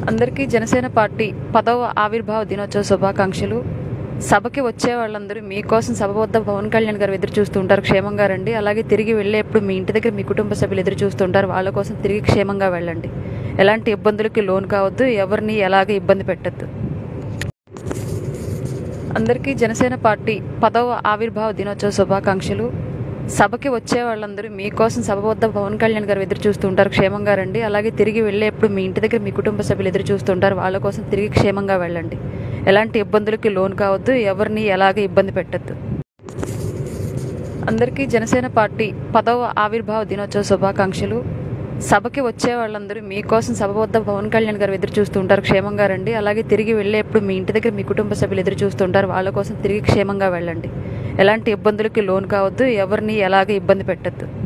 అందరికీ జనసేన పార్టీ పదవ ఆవిర్భావ దినోత్సవ శుభాకాంక్షలు సభకి వచ్చే వాళ్ళందరూ మీకోసం సభ వద్ద పవన్ కళ్యాణ్ గారు ఎదురు చూస్తుంటారు క్షేమంగా రండి అలాగే తిరిగి వెళ్ళేప్పుడు మీ ఇంటి దగ్గర మీ కుటుంబ సభ్యులు ఎదురు చూస్తుంటారు వాళ్ళ కోసం తిరిగి క్షేమంగా వెళ్ళండి ఎలాంటి ఇబ్బందులకి లోన్ కావద్దు ఎవరిని ఎలాగ ఇబ్బంది పెట్టద్దు అందరికీ జనసేన పార్టీ పదవ ఆవిర్భావ దినోత్సవ శుభాకాంక్షలు సభకి వచ్చే వాళ్ళందరూ మీకోసం సభ వద్ద పవన్ కళ్యాణ్ గారు ఎదురు చూస్తుంటారు క్షేమంగా రండి అలాగే తిరిగి వెళ్ళేప్పుడు మీ ఇంటి దగ్గర మీ కుటుంబ సభ్యులు ఎదురు చూస్తుంటారు వాళ్ళ కోసం తిరిగి క్షేమంగా వెళ్ళండి ఎలాంటి ఇబ్బందులకి లోన్ కావద్దు ఎవరిని ఎలాగ ఇబ్బంది పెట్టద్దు అందరికీ జనసేన పార్టీ పదవ ఆవిర్భావ దినోత్సవ శుభాకాంక్షలు సభకి వచ్చే వాళ్ళందరూ మీకోసం సభ వద్ద పవన్ కళ్యాణ్ గారు ఎదురు చూస్తుంటారు క్షేమంగా రండి అలాగే తిరిగి వెళ్ళేప్పుడు మీ ఇంటి దగ్గర మీ కుటుంబ సభ్యులు ఎదురు చూస్తుంటారు వాళ్ళ కోసం తిరిగి క్షేమంగా వెళ్ళండి ఎలాంటి ఇబ్బందులకి లోన్ కావద్దు ఎవరిని ఎలాగ ఇబ్బంది పెట్టద్దు